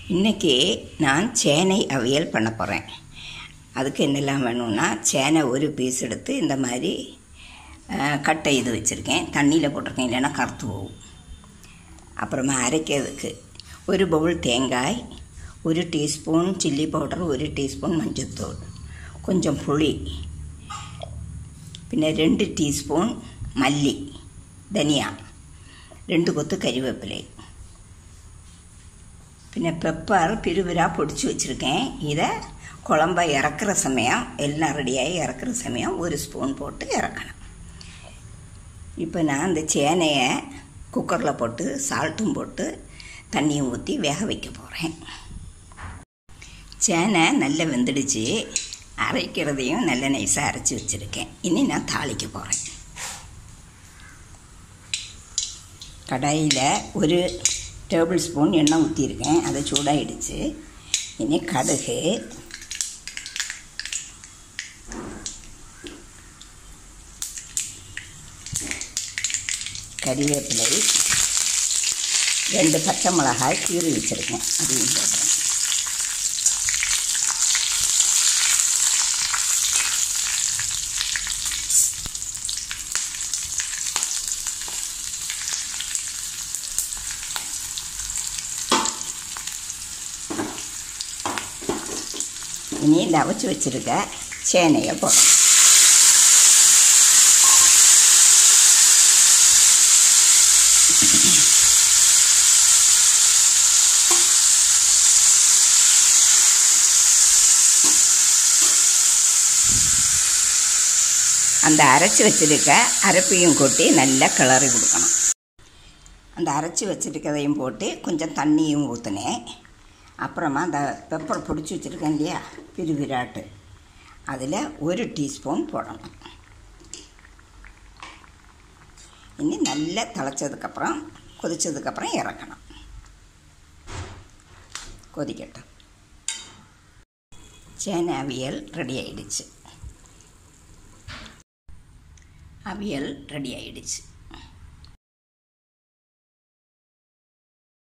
இன்றைக்கி நான் சேனை அவியல் பண்ண போகிறேன் அதுக்கு என்னெல்லாம் வேணும்னா சேனை ஒரு பீஸ் எடுத்து இந்த மாதிரி அஹ், கட்டை இது வச்சுருக்கேன் தண்ணியில் போட்டிருக்கேன் இல்லைன்னா கருத்து போகும் அப்புறமா அரைக்கிறதுக்கு ஒரு பவுல் தேங்காய் ஒரு டீஸ்பூன் சில்லி பவுடர் ஒரு டீஸ்பூன் மஞ்சள்தூள் கொஞ்சம் புளி പിന്നെ രണ്ട് ടീസ്പൂൺ മല്ലി ധനിയ രണ്ട് കൊത്ത് കരിവേപ്പിலை പിന്നെ பெப்பர் பிரிவிரா பொடிச்சு வச்சுருக்கேன் இதை குழம்ப இறக்குற சமயம் எல்லாம் ரெடியாகி இறக்குற சமயம் ஒரு ஸ்பூன் போட்டு இறக்கணும் இப்போ நான் இந்த சேனையை குக்கரில் போட்டு சால்ட்டும் போட்டு தண்ணியும் ஊற்றி வேக வைக்க போகிறேன் சேனை நல்லா வெந்துடுச்சு அரைக்கிறதையும் நல்ல நைஸாக அரைச்சி வச்சுருக்கேன் இனி நான் தாளிக்க போகிறேன் கடாயில் ஒரு டேபிள் ஸ்பூன் எண்ணெய் ஊற்றிருக்கேன் அதை சூடாயிடுச்சு இனி கடுகு கறிவேப்பிலை ரெண்டு பச்சை மிளகாய் கீறி வச்சுருக்கேன் அதையும் போடுறேன் இனி இந்த அவிச்சு வச்சுருக்க சேனையை போடும் அந்த அரைச்சி வச்சிருக்க அரைப்பையும் கொட்டி நல்லா கிளறி கொடுக்கணும் அந்த அரைச்சி வச்சிருக்கதையும் போட்டு கொஞ்சம் தண்ணியும் ஊற்றினேன் அப்புறமா அந்த பெப்பர் பிடிச்சி வச்சுருக்கேன் இல்லையா பிரிவிராட்டு அதில் ஒரு டீஸ்பூன் போடணும் இனி நல்லா திளைச்சதுக்கப்புறம் கொதிச்சதுக்கப்புறம் இறக்கணும் கொதிக்கட்டும் சேனை அவியல் ரெடி ஆயிடுச்சு அவியல் ரெடி ஆயிடுச்சு